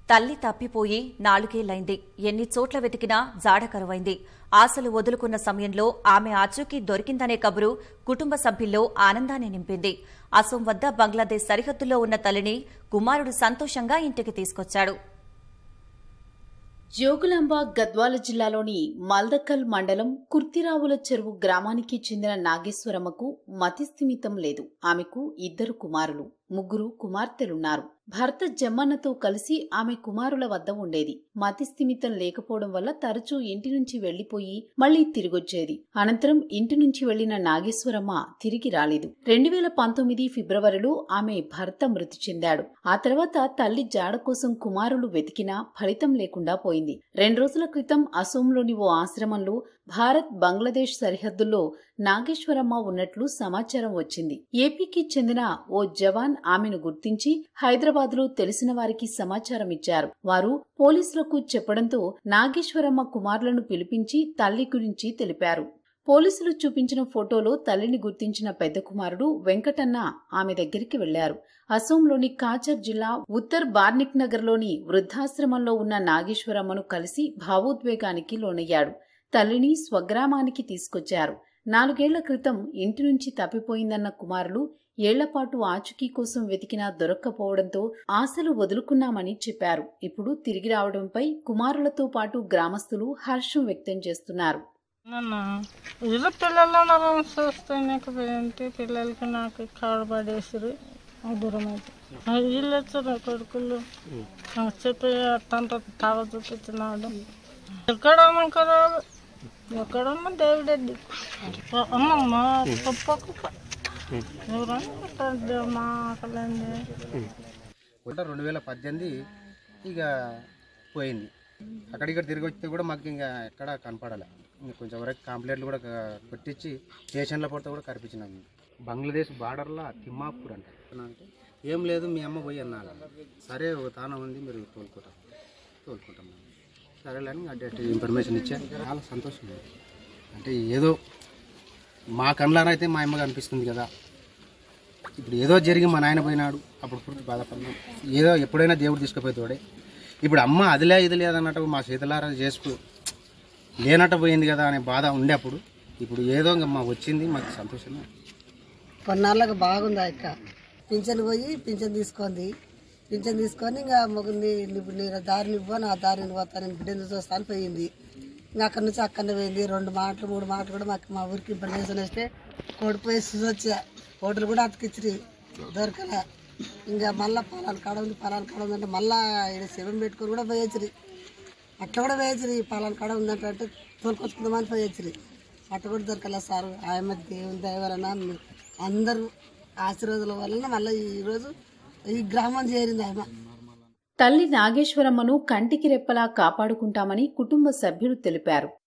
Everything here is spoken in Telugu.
తల్లి తప్పిపోయి నాలుగేళ్లైంది ఎన్ని చోట్ల వెతికినా జాడ కరువైంది ఆశలు వదులుకున్న సమయంలో ఆమె ఆచూకీ దొరికిందనే కబురు కుటుంబ సభ్యుల్లో ఆనందాన్ని నింపింది అసోం వద్ద బంగ్లాదేశ్ సరిహద్దులో ఉన్న తల్లిని కుమారుడు సంతోషంగా ఇంటికి తీసుకొచ్చాడు జోగులాంబ గద్వాల జిల్లాలోని మల్దకల్ మండలం కుర్తిరావుల చెరువు గ్రామానికి చెందిన నాగేశ్వరమ్మకు మతిస్థిమితం లేదు ఆమెకు ఇద్దరు కుమారులు ముగ్గురు కుమార్తెలున్నారు భర్త జమ్మన్నతో కలిసి ఆమె కుమారుల వద్ద ఉండేది మతిస్థిమితం లేకపోవడం వల్ల తరచూ ఇంటి నుంచి వెళ్లిపోయి మళ్లీ తిరిగొచ్చేది అనంతరం ఇంటి నుంచి వెళ్లిన నాగేశ్వరమ్మ తిరిగి రాలేదు రెండు వేల పంతొమ్మిది ఫిబ్రవరిలో ఆమె భర్త మృతి చెందాడు ఆ తర్వాత తల్లి జాడ కోసం కుమారులు వెతికినా ఫలితం లేకుండా పోయింది రెండు రోజుల క్రితం అసోంలోని ఓ ఆశ్రమంలో భారత్ బంగ్లాదేశ్ సరిహద్దుల్లో నాగేశ్వరమ్మ ఉన్నట్లు సమాచారం వచ్చింది ఏపీకి చెందిన ఓ జవాన్ ఆమెను గుర్తించి హైదరాబాద్ లో తెలిసిన వారికి సమాచారం ఇచ్చారు వారు పోలీసులకు చెప్పడంతో నాగేశ్వరమ్మ కుమారులను పిలిపించి తల్లి గురించి తెలిపారు పోలీసులు చూపించిన ఫోటోలో తల్లిని గుర్తించిన పెద్ద కుమారుడు వెంకటన్న ఆమె దగ్గరికి వెళ్లారు అసోంలోని కాచర్ జిల్లా ఉత్తర్ బార్నిక్ నగర్లోని వృద్ధాశ్రమంలో ఉన్న నాగేశ్వరమ్మను కలిసి భావోద్వేగానికి లోనయ్యాడు తల్లిని స్వగ్రామానికి తీసుకొచ్చారు నాలుగేళ్ల క్రితం ఇంటి నుంచి తప్పిపోయిందన్న కుమారులు ఏళ్లపాటు ఆచూకీ కోసం వెతికినా దొరక్కపోవడంతో ఆశలు వదులుకున్నామని చెప్పారు ఇప్పుడు తిరిగి రావడంపై కుమారులతో పాటు గ్రామస్తులు హర్షం వ్యక్తం చేస్తున్నారు నాన్న వీళ్ళు పిల్లలు ఉన్నారని చూస్తే నీకు ఏంటి పిల్లలకి నాకు కాడు పడేసిరు దూరం అయితే వీళ్ళు వచ్చారు కొడుకులు నాకు చెప్పి తండ్రి తావ చూపించినాడు ఎక్కడ ఇక్కడ ఎక్కడున్నా దేవుడే దిక్కు అమ్మమ్మ తప్పకు ఎవరన్నా మా ఆకలండి కూడా రెండు వేల పద్దెనిమిది ఇక పోయింది అక్కడిక్కడ తిరిగి వస్తే కూడా మాకు ఇంకా ఎక్కడ కనపడాలి ఇంకా కొంచెం వరకు కంప్లైంట్లు కూడా క- కొట్టించి స్టేషన్ల పడితే కూడా కనిపించినాం బంగ్లాదేశ్ బార్డర్లో తిమ్మాపూర్ అంట అంటే ఏం లేదు మీ అమ్మ పోయి అన్నారు సరే ఒక తానం ఉంది మీరు తోలుకుంటాం తోలుకుంటాం సరేలే అని అటు ఇన్ఫర్మేషన్ ఇచ్చా చాలా సంతోషం ఉంది. అంటే ఏదో మా కళ్ళారా అయితే మా అమ్మ కనిపిస్తుంది కదా ఇప్పుడు ఏదో జరిగి మా నాయన పోయినాడు అప్పుడు పూర్తి బాధపడినాం ఏదో ఎప్పుడైనా దేవుడు తీసుకుపోయేతోడే ఇప్పుడు అమ్మ అదిలే ఇది లేదన్నట్టు మా చేతులారా చేసుకు లేనట్టు పోయింది కదా అనే బాధ ఉండే అప్పుడు ఇప్పుడు ఏదో ఇంకా మా వచ్చింది మాకు సంతోషమే కొన్నాళ్ళకి బాగుంది ఆ అక్క పింఛన్ పోయి పింఛన్ తీసుకుంది పింఛన్ తీసుకొని ఇంకా మొగ్గుని నువ్వు నీ దారిని ఇవ్వ నా దారిని పోతా నేను బిడ్డను చూస్తాను పోయింది ఇంకా అక్కడి నుంచి అక్కడనే పోయింది రెండు మాటలు మూడు మాటలు కూడా మాకు మా ఊరికి ఇన్ఫర్మేషన్ వస్తే కోడిపోయి చూసొచ్చా కోటలు కూడా అతికిచ్చిరి దొరకలే ఇంకా మళ్ళీ పొలాలు కాడ ఉంది పొలాలు కాడ ఉందంటే మళ్ళీ ఈడ శవం పెట్టుకొని కూడా పోయొచ్చిరి అట్లా కూడా పోయొచ్చిరి పొలాలు కాడ ఉందంటే అంటే తోలుకొచ్చుకుందామని పోయొచ్చిరి అట్లా కూడా దొరకలే సార్ ఆయమ్మ దేవుని దయ వలన అందరూ ఆశీర్వాదాల వలన మళ్ళీ ఈరోజు ఈ గ్రామం చేరింది ఆయమ్మ తల్లి నాగేశ్వరమ్మను కంటికి రెప్పలా కాపాడుకుంటామని కుటుంబ సభ్యులు తెలిపారు